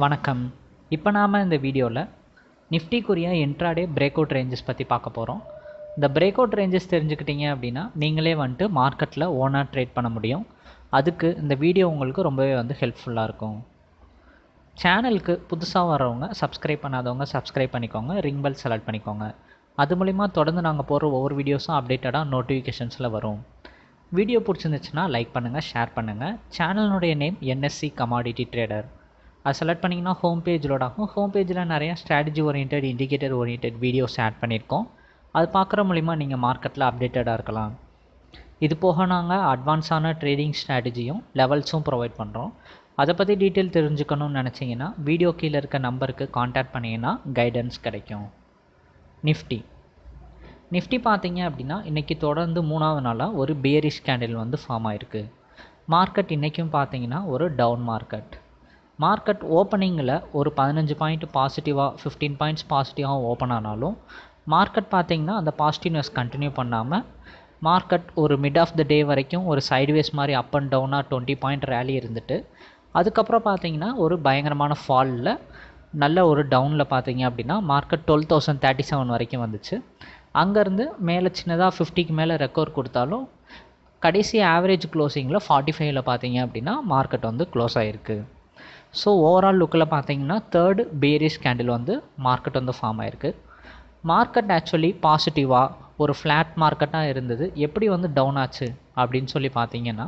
வணக்கம் இப்போ நாம் இந்த வீடியோவில் நிஃப்டிக்குரிய இன்ட்ராடே பிரேக் அவுட் ரேஞ்சஸ் பற்றி பார்க்க போகிறோம் இந்த பிரேக் அவுட் ரேஞ்சஸ் தெரிஞ்சுக்கிட்டீங்க அப்படின்னா நீங்களே வந்துட்டு மார்க்கெட்டில் ஓனாக ட்ரேட் பண்ண முடியும் அதுக்கு இந்த வீடியோ உங்களுக்கு ரொம்பவே வந்து ஹெல்ப்ஃபுல்லாக இருக்கும் சேனலுக்கு புதுசாக வரவங்க சப்ஸ்கிரைப் பண்ணாதவங்க சப்ஸ்கிரைப் பண்ணிக்கோங்க ரிங் பெல் செலக்ட் பண்ணிக்கோங்க அது மூலிமா தொடர்ந்து நாங்கள் போடுற ஒவ்வொரு வீடியோஸும் அப்டேட்டடாக நோட்டிஃபிகேஷன்ஸில் வரும் வீடியோ பிடிச்சிருந்துச்சுன்னா லைக் பண்ணுங்கள் ஷேர் பண்ணுங்கள் சேனலினுடைய நேம் என்எஸ்சி கமாடிட்டி ட்ரேடர் அது செலக்ட் பண்ணிங்கன்னா ஹோம் பேஜ் லோட் ஆகும் ஹோம் பேஜில் நிறையா strategy orient indicator orient videos add பண்ணியிருக்கோம் அது பார்க்குற மூலிமா நீங்கள் மார்க்கெட்டில் அப்டேட்டடாக இருக்கலாம் இது போக நாங்கள் அட்வான்ஸான ட்ரேடிங் ஸ்ட்ராட்டஜியும் லெவல்ஸும் ப்ரொவைட் பண்ணுறோம் அதை பற்றி டீட்டெயில் தெரிஞ்சுக்கணும்னு நினச்சிங்கன்னா வீடியோ கீழே இருக்க நம்பருக்கு காண்டாக்ட் பண்ணிங்கன்னா கைடன்ஸ் கிடைக்கும் நிஃப்டி நிஃப்டி பார்த்தீங்க அப்படின்னா இன்றைக்கி தொடர்ந்து மூணாவது நாளாக ஒரு பியரிஷ் கேண்டில் வந்து ஃபார்ம் ஆயிருக்கு மார்க்கெட் இன்றைக்கும் பார்த்தீங்கன்னா ஒரு டவுன் மார்க்கெட் மார்க்கெட் ஓப்பனிங்கில் ஒரு பதினஞ்சு பாயிண்ட் பாசிட்டிவாக ஃபிஃப்டீன் பாயிண்ட்ஸ் பாசிட்டிவாக ஓப்பன் ஆனாலும் மார்க்கெட் பார்த்தீங்கன்னா அந்த பாசிட்டிவ்னஸ் கண்டினியூ பண்ணாமல் மார்க்கெட் ஒரு மிட் ஆஃப் த டே வரைக்கும் ஒரு சைட்வேஸ் மாதிரி அப் அண்ட் டவுனாக டுவெண்ட்டி பாயிண்ட் ரேலி இருந்துட்டு அதுக்கப்புறம் பார்த்தீங்கன்னா ஒரு பயங்கரமான ஃபாலில் நல்ல ஒரு டவுனில் பார்த்தீங்க அப்படின்னா market twelve thousand thirty seven வரைக்கும் வந்துச்சு அங்கேருந்து மேலே சின்னதாக ஃபிஃப்டிக்கு மேலே ரெக்கவர் கொடுத்தாலும் கடைசி ஆவரேஜ் க்ளோசிங்கில் ஃபார்ட்டி ஃபைவ்ல பார்த்தீங்க அப்படின்னா மார்க்கெட் வந்து க்ளோஸ் ஆகிருக்கு ஸோ ஓவரால் லுக்கில் பார்த்தீங்கன்னா தேர்டு பேரிஸ் கேண்டில் வந்து மார்க்கெட் வந்து ஃபார்ம் ஆயிருக்கு மார்க்கெட் ஆக்சுவலி பாசிட்டிவாக ஒரு ஃப்ளாட் மார்க்கெட்டாக இருந்தது எப்படி வந்து டவுன் ஆச்சு அப்படின்னு சொல்லி பார்த்தீங்கன்னா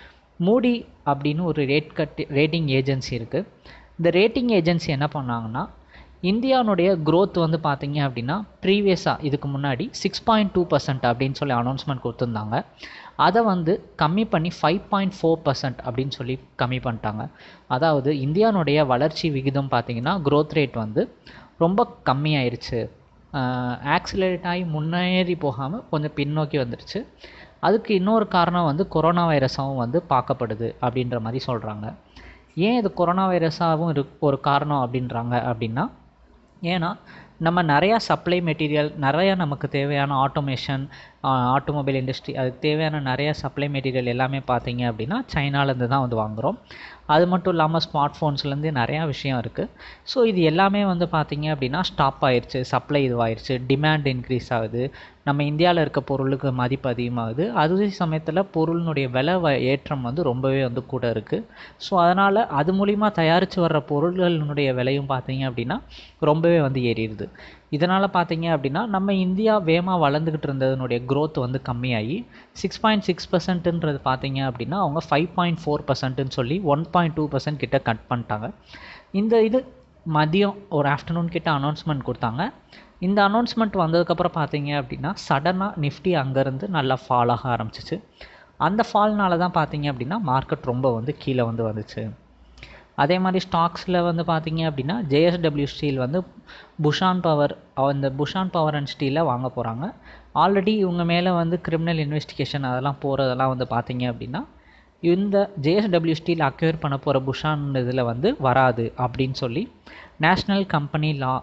மூடி அப்படின்னு ஒரு ரேட் கட் ரேட்டிங் ஏஜென்சி இருக்குது இந்த ரேட்டிங் ஏஜென்சி என்ன பண்ணாங்கன்னா இந்தியாவுடைய க்ரோத் வந்து பார்த்தீங்க அப்படின்னா ப்ரீவியஸாக இதுக்கு முன்னாடி சிக்ஸ் பாயிண்ட் டூ பர்சன்ட் அப்படின்னு சொல்லி அனௌன்ஸ்மெண்ட் கொடுத்துருந்தாங்க அதை வந்து கம்மி பண்ணி ஃபைவ் பாயிண்ட் ஃபோர் பர்சன்ட் அப்படின்னு சொல்லி கம்மி பண்ணிட்டாங்க அதாவது இந்தியானுடைய வளர்ச்சி விகிதம் பார்த்தீங்கன்னா க்ரோத் ரேட் வந்து ரொம்ப கம்மியாயிருச்சு ஆக்சிலேட் ஆகி முன்னேறி போகாமல் கொஞ்சம் பின்னோக்கி வந்துருச்சு அதுக்கு இன்னொரு காரணம் வந்து கொரோனா வைரஸாகவும் வந்து பார்க்கப்படுது அப்படின்ற மாதிரி சொல்கிறாங்க ஏன் இது கொரோனா வைரஸாகவும் இரு ஒரு காரணம் அப்படின்றாங்க அப்படின்னா ஏன்னா நம்ம நிறையா சப்ளை மெட்டீரியல் நிறையா நமக்கு தேவையான ஆட்டோமேஷன் ஆட்டோமொபைல் இண்டஸ்ட்ரி அதுக்கு தேவையான நிறையா சப்ளை மெட்டீரியல் எல்லாமே பார்த்தீங்க அப்படின்னா சைனாலேருந்து தான் வந்து வாங்குகிறோம் அது மட்டும் இல்லாமல் ஸ்மார்ட் ஃபோன்ஸ்லேருந்து நிறையா விஷயம் இருக்குது ஸோ இது எல்லாமே வந்து பார்த்தீங்க அப்படின்னா ஸ்டாப் ஆயிடுச்சு சப்ளை இதுவாயிருச்சு டிமாண்ட் இன்க்ரீஸ் ஆகுது நம்ம இந்தியாவில் இருக்க பொருளுக்கு மதிப்பு அதிகமாகுது அதே சமயத்தில் பொருளினுடைய விலை ஏற்றம் வந்து ரொம்பவே வந்து கூட இருக்குது ஸோ அதனால் அது மூலிமா தயாரித்து வர்ற பொருள்களினுடைய விலையும் பார்த்தீங்க அப்படின்னா ரொம்பவே வந்து ஏறிடுது இதனால் பார்த்தீங்க அப்படின்னா நம்ம இந்தியா வேகமாக வளர்ந்துக்கிட்டு இருந்ததுனுடைய க்ரோத் வந்து கம்மியாகி சிக்ஸ் பாயிண்ட் சிக்ஸ் பர்சன்ட்டுன்றது பார்த்தீங்க அப்படின்னா அவங்க ஃபைவ் பாயிண்ட் ஃபோர் பர்சன்ட்டுன்னு சொல்லி ஒன் பாயிண்ட் டூ பர்சன்ட் கிட்ட கட் பண்ணிட்டாங்க இந்த இது மதியம் ஒரு ஆஃப்டர்நூன் கிட்ட அனௌன்ஸ்மெண்ட் கொடுத்தாங்க இந்த அனௌன்ஸ்மெண்ட் வந்ததுக்கப்புறம் பார்த்தீங்க அப்படின்னா சடனாக நிஃப்டி அங்கேருந்து நல்லா ஃபால் ஆக ஆரம்பிச்சிச்சு அந்த ஃபால்னால தான் பார்த்தீங்க அப்படின்னா மார்க்கெட் ரொம்ப வந்து கீழே வந்து வந்துச்சு அதே மாதிரி ஸ்டாக்ஸில் வந்து பார்த்தீங்க அப்படின்னா ஜேஎஸ்டபிள்யூ ஸ்டீல் வந்து புஷான் பவர் அந்த புஷான் பவர் அண்ட் ஸ்டீலை வாங்க போகிறாங்க ஆல்ரெடி இவங்க மேலே வந்து கிரிமினல் இன்வெஸ்டிகேஷன் அதெல்லாம் போகிறதெல்லாம் வந்து பார்த்தீங்க அப்படின்னா இந்த ஜேஎஸ்டபிள்யூ ஸ்டீல் அக்யூர் பண்ண போகிற புஷான் இதில் வந்து வராது அப்படின்னு சொல்லி நேஷ்னல் கம்பெனி லா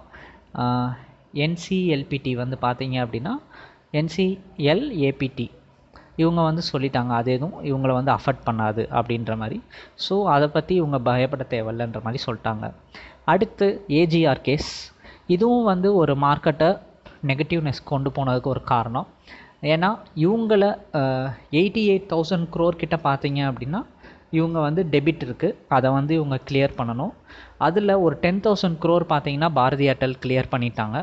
என்சிஎல்பிடி வந்து பார்த்தீங்க அப்படின்னா என்சிஎல் ஏபிடி இவங்க வந்து சொல்லிட்டாங்க அது எதுவும் இவங்களை வந்து அஃபெக்ட் பண்ணாது அப்படின்ற மாதிரி ஸோ அதை பற்றி இவங்க பயப்பட தேவையில்லைன்ற மாதிரி சொல்லிட்டாங்க அடுத்து ஏஜிஆர் கேஸ் இதுவும் வந்து ஒரு மார்க்கெட்டை நெகட்டிவ்னஸ் கொண்டு போனதுக்கு ஒரு காரணம் ஏன்னா இவங்கள எயிட்டி எயிட் தௌசண்ட் க்ரோர் கிட்ட பார்த்தீங்க அப்படின்னா இவங்க வந்து டெபிட் இருக்குது அதை வந்து இவங்க கிளியர் பண்ணணும் அதில் ஒரு டென் தௌசண்ட் க்ரோர் பார்த்தீங்கன்னா பாரதி ஏர்டெல் கிளியர் பண்ணிட்டாங்க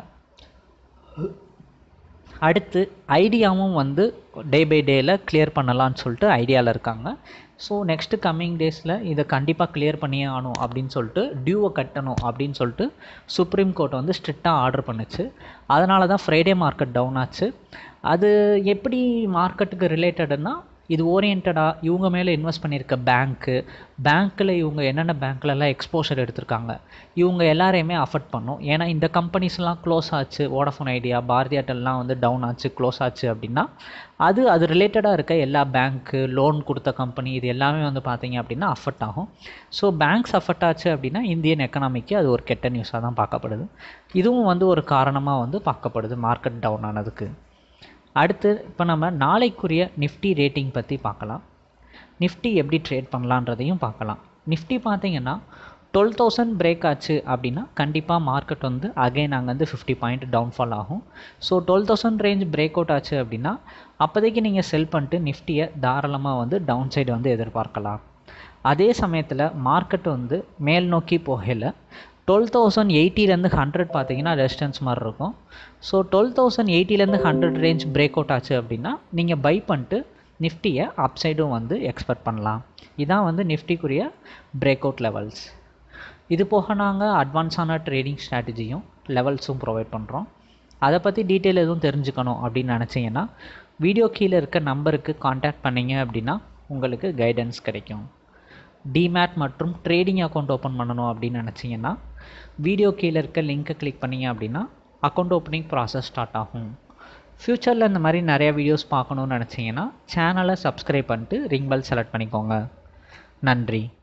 அடுத்து ஐடியாவும் வந்து டே பை டேயில் கிளியர் பண்ணலான்னு சொல்லிட்டு ஐடியாவில் இருக்காங்க ஸோ நெக்ஸ்ட்டு கம்மிங் டேஸில் இதை கண்டிப்பாக கிளியர் பண்ணியே ஆகணும் அப்படின்னு சொல்லிட்டு டியூவை கட்டணும் அப்படின்னு சொல்லிட்டு சுப்ரீம் கோர்ட் வந்து ஸ்ட்ரிக்டாக ஆர்டர் பண்ணுச்சு அதனால தான் ஃப்ரைடே மார்க்கெட் டவுன் ஆச்சு அது எப்படி மார்க்கெட்டுக்கு ரிலேட்டடுன்னா இது ஓரியன்டாக இவங்க மேலே இன்வெஸ்ட் பண்ணியிருக்க பேங்க்கு பேங்க்கில் இவங்க என்னென்ன பேங்க்லலாம் எக்ஸ்போஷர் எடுத்திருக்காங்க இவங்க எல்லாரையுமே அஃபெக்ட் பண்ணும் ஏன்னா இந்த கம்பெனிஸ்லாம் க்ளோஸ் ஆச்சு வோடஃபோன் ஐடியா பாரதி ஏர்டெல்லாம் வந்து டவுன் ஆச்சு க்ளோஸ் ஆச்சு அப்படின்னா அது அது ரிலேட்டடாக இருக்க எல்லா பேங்க்கு லோன் கொடுத்த கம்பெனி இது எல்லாமே வந்து பார்த்தீங்க அப்படின்னா அஃபெக்ட் ஆகும் ஸோ பேங்க்ஸ் அஃபெக்ட் ஆச்சு அப்படின்னா இந்தியன் எக்கனாமிக்கு அது ஒரு கெட்ட நியூஸாக தான் பார்க்கப்படுது இதுவும் வந்து ஒரு காரணமாக வந்து பார்க்கப்படுது மார்க்கெட் டவுன் ஆனதுக்கு அடுத்து இப்போ நம்ம நாளைக்குரிய நிஃப்டி ரேட்டிங் பற்றி பார்க்கலாம் நிஃப்டி எப்படி ட்ரேட் பண்ணலான்றதையும் பார்க்கலாம் நிஃப்டி பார்த்தீங்கன்னா டுவெல் தௌசண்ட் பிரேக் ஆச்சு அப்படின்னா கண்டிப்பாக மார்க்கெட் வந்து அகைன் அங்கே வந்து ஃபிஃப்டி பாயிண்ட் டவுன்ஃபால் ஆகும் so twelve thousand range break out ஆச்சு அப்படின்னா அப்போதைக்கு நீங்கள் செல் பண்ணிட்டு நிஃப்டியை தாராளமாக வந்து டவுன் சைடு வந்து எதிர்பார்க்கலாம் அதே சமயத்தில் மார்க்கெட் வந்து மேல் நோக்கி போகல டுவெல் தௌசண்ட் எயிட்டிலேருந்து ஹண்ட்ரட் பார்த்தீங்கன்னா ரெசிஸ்டன்ஸ் மாதிரி இருக்கும் ஸோ டுவெல் தௌசண்ட் எயிட்டிலேருந்து ஹண்ட்ரட் ரேஞ்ச் பிரேக் அவுட் ஆச்சு அப்படின்னா நீங்கள் பை பண்ணிட்டு நிஃப்டியை அப் சைடும் வந்து எக்ஸ்பெக்ட் பண்ணலாம் இதான் வந்து நிஃப்டிக்குரிய பிரேக் அவுட் லெவல்ஸ் இது போக நாங்கள் அட்வான்ஸான ட்ரேடிங் ஸ்ட்ராட்டஜியும் லெவல்ஸும் ப்ரொவைட் பண்ணுறோம் அதை பற்றி டீட்டெயில் எதுவும் தெரிஞ்சுக்கணும் அப்படின்னு நினச்சிங்கன்னா வீடியோ கீழே இருக்க நம்பருக்கு காண்டாக்ட் பண்ணிங்க அப்படின்னா உங்களுக்கு கைடன்ஸ் கிடைக்கும் டிமேட் மற்றும் ட்ரேடிங் அக்கௌண்ட் ஓப்பன் பண்ணணும் அப்படின்னு நினச்சிங்கன்னா வீடியோ கீழே இருக்க லிங்க்கை கிளிக் பண்ணிங்க அப்படின்னா அக்கௌண்ட் ஓப்பனிங் ப்ராசஸ் ஸ்டார்ட் ஆகும் ஃப்யூச்சரில் இந்த மாதிரி நிறையா வீடியோஸ் பார்க்கணுன்னு நினச்சிங்கன்னா சேனலை சப்ஸ்கிரைப் பண்ணிட்டு ரிங் பெல் செலக்ட் பண்ணிக்கோங்க நன்றி